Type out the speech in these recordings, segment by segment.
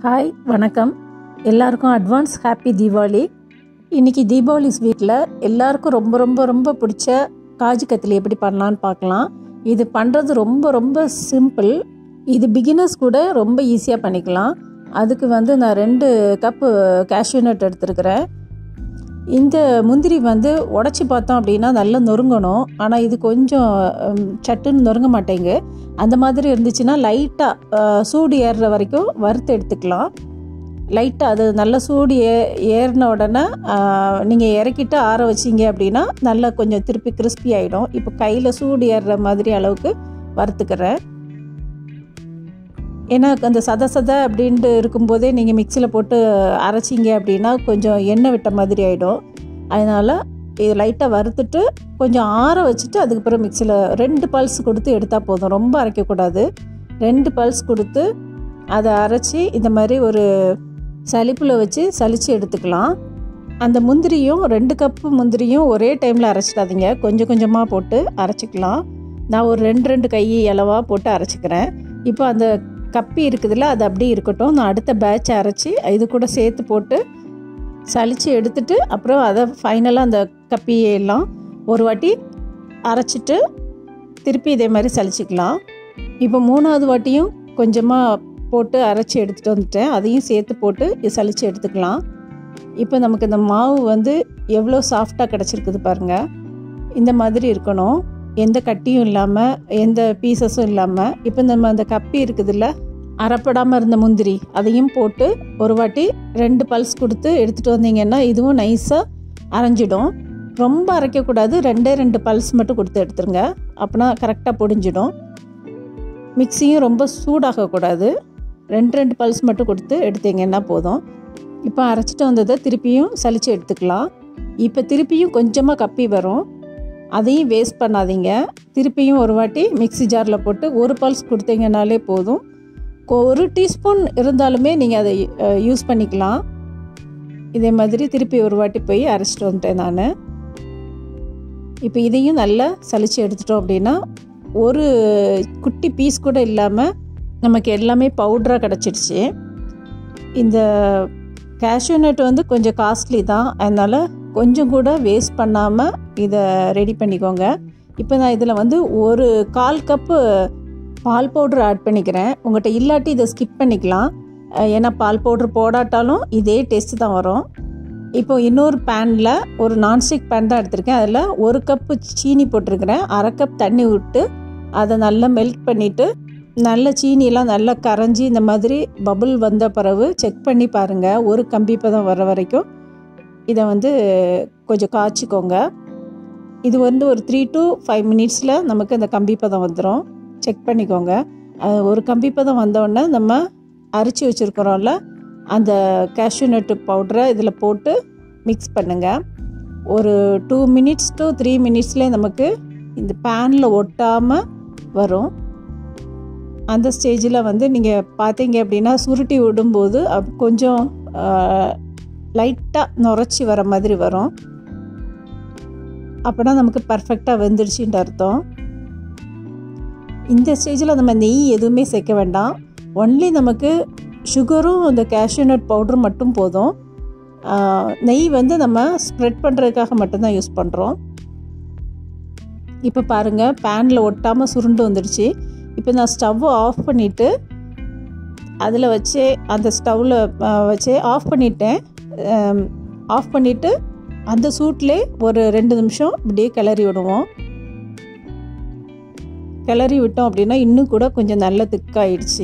hi வணக்கம் எல்லாருக்கும் advance happy Deepavali இன்னைக்கு தீபாவளி ஸ்வீட்டில் எல்லாருக்கும் ரொம்ப ரொம்ப ரொம்ப பிடிச்ச காஜு கத்திலி எப்படி பண்ணலான்னு பார்க்கலாம் இது பண்ணுறது ரொம்ப ரொம்ப சிம்பிள் இது பிகினர்ஸ் கூட ரொம்ப ஈஸியாக பண்ணிக்கலாம் அதுக்கு வந்து நான் ரெண்டு கப்பு கேஷ்யூ நட் எடுத்துருக்கிறேன் இந்த முந்திரி வந்து உடச்சி பார்த்தோம் அப்படின்னா நல்லா நொறுங்கணும் ஆனால் இது கொஞ்சம் ஹம், சட்டுன்னு நொறுங்க மாட்டேங்க அந்த மாதிரி இருந்துச்சுன்னா லைட்டாக சூடு ஏறுற வரைக்கும் வறுத்து எடுத்துக்கலாம் லைட்டாக அது நல்ல சூடு ஏ ஏறின உடனே நீங்கள் இறக்கிட்டு ஆற வச்சிங்க அப்படின்னா நல்லா கொஞ்சம் திருப்பி கிறிஸ்பி ஆகிடும் இப்போ கையில் சூடு ஏறுற மாதிரி அளவுக்கு வறுத்துக்கிறேன் ஏன்னா அந்த சத சத அப்படின்ட்டு இருக்கும்போதே நீங்கள் மிக்சியில் போட்டு அரைச்சிங்க அப்படின்னா கொஞ்சம் எண்ணெய் விட்ட மாதிரி ஆகிடும் அதனால் இது லைட்டாக வறுத்துட்டு கொஞ்சம் ஆற வச்சுட்டு அதுக்கப்புறம் மிக்சியில் ரெண்டு பல்ஸ் கொடுத்து எடுத்தால் போதும் ரொம்ப அரைக்கக்கூடாது ரெண்டு பல்ஸ் கொடுத்து அதை அரைச்சி இந்த மாதிரி ஒரு சலிப்பில் வச்சு சலித்து எடுத்துக்கலாம் அந்த முந்திரியும் ரெண்டு கப்பு முந்திரியும் ஒரே டைமில் அரைச்சிடாதீங்க கொஞ்சம் கொஞ்சமாக போட்டு அரைச்சிக்கலாம் நான் ஒரு ரெண்டு ரெண்டு கை அளவாக போட்டு அரைச்சிக்கிறேன் இப்போ அந்த கப்பி இருக்குதுல்ல அது அப்படியே இருக்கட்டும் நான் அடுத்த பேட்ச் அரைச்சி இது கூட சேர்த்து போட்டு சலித்து எடுத்துட்டு அப்புறம் அதை ஃபைனலாக அந்த கப்பியெல்லாம் ஒரு வாட்டி அரைச்சிட்டு திருப்பி இதே மாதிரி சலிச்சிக்கலாம் இப்போ மூணாவது வாட்டியும் கொஞ்சமாக போட்டு அரைச்சி எடுத்துகிட்டு வந்துட்டேன் அதையும் சேர்த்து போட்டு இது சலித்து எடுத்துக்கலாம் இப்போ நமக்கு இந்த மாவு வந்து எவ்வளோ சாஃப்டாக கிடச்சிருக்குது பாருங்கள் இந்த மாதிரி இருக்கணும் எந்த கட்டியும் இல்லாமல் எந்த பீசஸும் இல்லாமல் இப்போ நம்ம அந்த கப்பி இருக்குதுல்ல அரைப்படாமல் இருந்த முந்திரி அதையும் போட்டு ஒரு வாட்டி ரெண்டு பல்ஸ் கொடுத்து எடுத்துகிட்டு வந்தீங்கன்னா இதுவும் நைஸாக அரைஞ்சிடும் ரொம்ப அரைக்கக்கூடாது ரெண்டே ரெண்டு பல்ஸ் மட்டும் கொடுத்து எடுத்துருங்க அப்போனா கரெக்டாக பொடிஞ்சிடும் மிக்சியும் ரொம்ப சூடாகக்கூடாது ரெண்டு ரெண்டு பல்ஸ் மட்டும் கொடுத்து எடுத்தீங்கன்னா போதும் இப்போ அரைச்சிட்டு வந்ததை திருப்பியும் சலித்து எடுத்துக்கலாம் இப்போ திருப்பியும் கொஞ்சமாக கப்பி வரும் அதையும் வேஸ்ட் பண்ணாதீங்க திருப்பியும் ஒரு வாட்டி மிக்ஸி ஜாரில் போட்டு ஒரு பல்ஸ் கொடுத்தீங்கனாலே போதும் கொ- ஒரு டீஸ்பூன் இருந்தாலுமே நீங்கள் அதை யூஸ் பண்ணிக்கலாம் இதே மாதிரி திருப்பி ஒரு வாட்டி போய் அரைச்சிட்டு வந்துட்டேன் நான் இப்போ இதையும் நல்லா சலிச்சு எடுத்துட்டோம் அப்படின்னா ஒரு குட்டி பீஸ் கூட இல்லாமல் நமக்கு எல்லாமே பவுடராக கிடச்சிடுச்சு இந்த கேஷ்யூ நட் வந்து கொஞ்சம் காஸ்ட்லி தான் அதனால் கொஞ்சம் கூட வேஸ்ட் பண்ணாமல் இதை ரெடி பண்ணிக்கோங்க இப்போ நான் இதில் வந்து ஒரு கால் கப்பு பால் பவுடர் ஆட் பண்ணிக்கிறேன் உங்கள்கிட்ட இல்லாட்டி இதை ஸ்கிப் பண்ணிக்கலாம் அஹ் ஏன்னா பால் பவுடர் போடாட்டாலும் இதே டேஸ்ட்டு தான் வரும் இப்போ இன்னொரு பேனில் ஒரு நான்ஸ்டிக் பேன் தான் எடுத்திருக்கேன் அதில் ஒரு கப்பு சீனி போட்டிருக்கிறேன் அரை கப் தண்ணி விட்டு அதை நல்லா மெல்ட் பண்ணிவிட்டு நல்ல சீனியெல்லாம் நல்லா கரைஞ்சி இந்த மாதிரி பபுள் வந்த பிறகு செக் பண்ணி பாருங்கள் ஒரு கம்பி பதம் வர வரைக்கும் இதை வந்து கொஞ்சம் காய்ச்சிக்கோங்க இது வந்து ஒரு த்ரீ to ஃபைவ் மினிட்ஸில் நமக்கு அந்த கம்பி பதம் வந்துடும் செக் பண்ணிக்கோங்க அது ஒரு கம்பி பதம் வந்தோடனே நம்ம அரைச்சி வச்சுருக்கிறோம்ல அந்த கேஷ்யூ நட்டு பவுடரை இதில் போட்டு மிக்ஸ் பண்ணுங்கள் ஒரு டூ மினிட்ஸ் to த்ரீ மினிட்ஸ்லேயே நமக்கு இந்த பேனில் ஒட்டாமல் வரும் அந்த ஸ்டேஜில் வந்து நீங்கள் பார்த்தீங்க அப்படின்னா சுருட்டி விடும்போது அப் கொஞ்சம் லைட்டாக நுரைச்சி வர மாதிரி வரும் அப்போனா நமக்கு பர்ஃபெக்டாக வெந்துடுச்சின்ற அர்த்தம் இந்த ஸ்டேஜில் நம்ம நெய் எதுவுமே சேர்க்க வேண்டாம் ஒன்லி நமக்கு சுகரும் இந்த cashew nut பவுடரும் மட்டும் போதும் ஆஹ், நெய் வந்து நம்ம ஸ்ப்ரெட் பண்ணுறதுக்காக மட்டும்தான் யூஸ் பண்ணுறோம் இப்போ பாருங்கள் பேனில் ஒட்டாமல் சுருண்டு வந்துடுச்சு இப்போ நான் ஸ்டவ்வை ஆஃப் பண்ணிவிட்டு அதில் வச்சே அந்த ஸ்டவ்வில் வச்சே ஆஃப் பண்ணிட்டேன் ஆஃப் பண்ணிவிட்டு அந்த சூட்லே ஒரு ரெண்டு நிமிஷம் இப்படியே கிளறி விடுவோம் கிளறி விட்டோம் அப்படின்னா இன்னும் கூட கொஞ்சம் நல்ல திக்காயிடுச்சு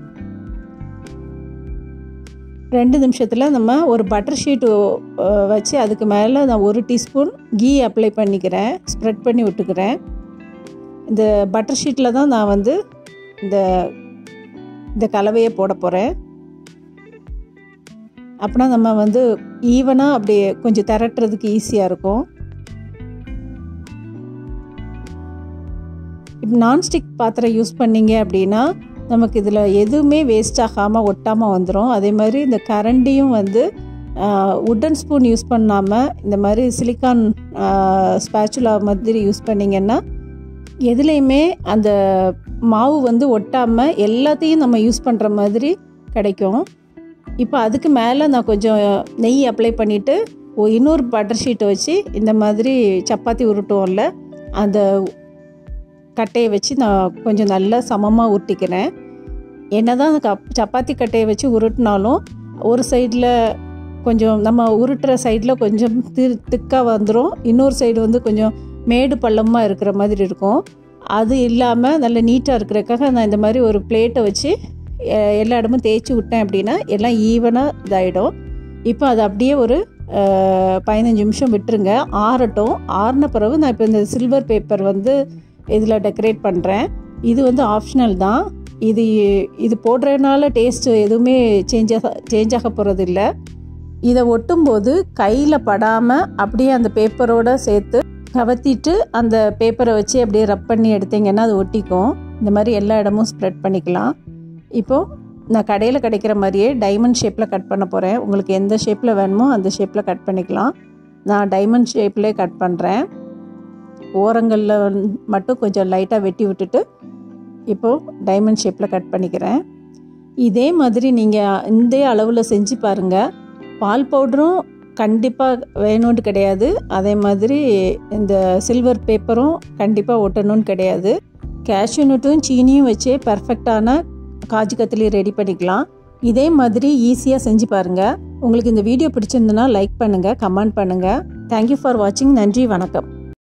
ரெண்டு நிமிஷத்தில் நம்ம ஒரு பட்டர் ஷீட்டு வச்சு அதுக்கு மேலே நான் ஒரு டீஸ்பூன் கீ அப்ளை பண்ணிக்கிறேன் ஸ்ப்ரெட் பண்ணி விட்டுக்கிறேன் இந்த பட்டர் ஷீட்டில் தான் நான் வந்து இந்த இந்த கலவையை போட போகிறேன் அப்படின்னா நம்ம வந்து ஈவனாக அப்படியே கொஞ்சம் திரட்டுறதுக்கு ஈஸியாக இருக்கும் இப்போ நான்ஸ்டிக் பாத்திரம் யூஸ் பண்ணீங்க அப்படின்னா நமக்கு இதில் எதுவுமே வேஸ்ட் ஆகாமல் ஒட்டாமல் வந்துடும் அதே மாதிரி இந்த கரண்டியும் வந்து உட்டன் ஸ்பூன் யூஸ் பண்ணாமல் இந்த மாதிரி சிலிக்கான் ஸ்பேச்சுலா மாதிரி யூஸ் பண்ணிங்கன்னா எதுலேயுமே அந்த மாவு வந்து ஒட்டாமல் எல்லாத்தையும் நம்ம யூஸ் பண்ணுற மாதிரி கிடைக்கும் இப்போ அதுக்கு மேலே நான் கொஞ்சம் நெய் அப்ளை பண்ணிவிட்டு இன்னொரு பட்டர் ஷீட்டை வச்சு இந்த மாதிரி சப்பாத்தி உருட்டுவோம்ல அந்த கட்டையை வச்சு நான் கொஞ்சம் நல்லா சமமாக உருட்டிக்கிறேன் என்ன தான் கப் சப்பாத்தி கட்டையை வச்சு உருட்டினாலும் ஒரு சைடில் கொஞ்சம் நம்ம உருட்டுற சைடில் கொஞ்சம் தி திக்காக வந்துடும் இன்னொரு சைடு வந்து கொஞ்சம் மேடு பள்ளமாக இருக்கிற மாதிரி இருக்கும் அது இல்லாமல் நல்ல நீட்டாக இருக்கிறதுக்காக நான் இந்த மாதிரி ஒரு பிளேட்டை வச்சு எல்லா இடமும் தேய்ச்சி விட்டேன் அப்படின்னா எல்லாம் ஈவனாக இதாகிடும் இப்போ அது அப்படியே ஒரு பதினஞ்சு நிமிஷம் விட்டுருங்க ஆறட்டும் ஆறின பிறகு நான் இப்போ இந்த சில்வர் பேப்பர் வந்து இதில் டெக்கரேட் பண்ணுறேன் இது வந்து ஆப்ஷனல் தான் இது இது போடுறதுனால டேஸ்ட்டு எதுவுமே சேஞ்ச் ஆக சேஞ்ச் ஆக போகிறது இல்லை இதை ஒட்டும்போது கையில் படாமல் அப்படியே அந்த பேப்பரோடு சேர்த்து கவத்திட்டு அந்த பேப்பரை வச்சு அப்படியே ரப் பண்ணி எடுத்தீங்கன்னா அது ஒட்டிக்கும் இந்த மாதிரி எல்லா இடமும் ஸ்ப்ரெட் பண்ணிக்கலாம் இப்போது நான் கடையில் கிடைக்கிற மாதிரியே டைமண்ட் ஷேப்பில் கட் பண்ண போகிறேன் உங்களுக்கு எந்த ஷேப்பில் வேணுமோ அந்த ஷேப்பில் கட் பண்ணிக்கலாம் நான் டைமண்ட் ஷேப்லேயே கட் பண்ணுறேன் ஓரங்களில் மட்டும் கொஞ்சம் லைட்டாக வெட்டி விட்டுட்டு இப்போது டைமண்ட் ஷேப்பில் கட் பண்ணிக்கிறேன் இதே மாதிரி நீங்கள் இந்த அளவில் செஞ்சு பாருங்கள் பால் பவுடரும் கண்டிப்பாக வேணும்னு கிடையாது அதே மாதிரி இந்த சில்வர் பேப்பரும் கண்டிப்பாக ஒட்டணும்னு கிடையாது கேஷ்யூ நட்டும் சீனியும் வச்சே பர்ஃபெக்டான காஜு கத்திலி ரெடி பண்ணிக்கலாம் இதே மாதிரி ஈஸியாக செஞ்சு பாருங்கள் உங்களுக்கு இந்த வீடியோ பிடிச்சிருந்ததுன்னா லைக் பண்ணுங்கள் கமெண்ட் பண்ணுங்கள் தேங்க்யூ ஃபார் வாட்சிங் நன்றி வணக்கம்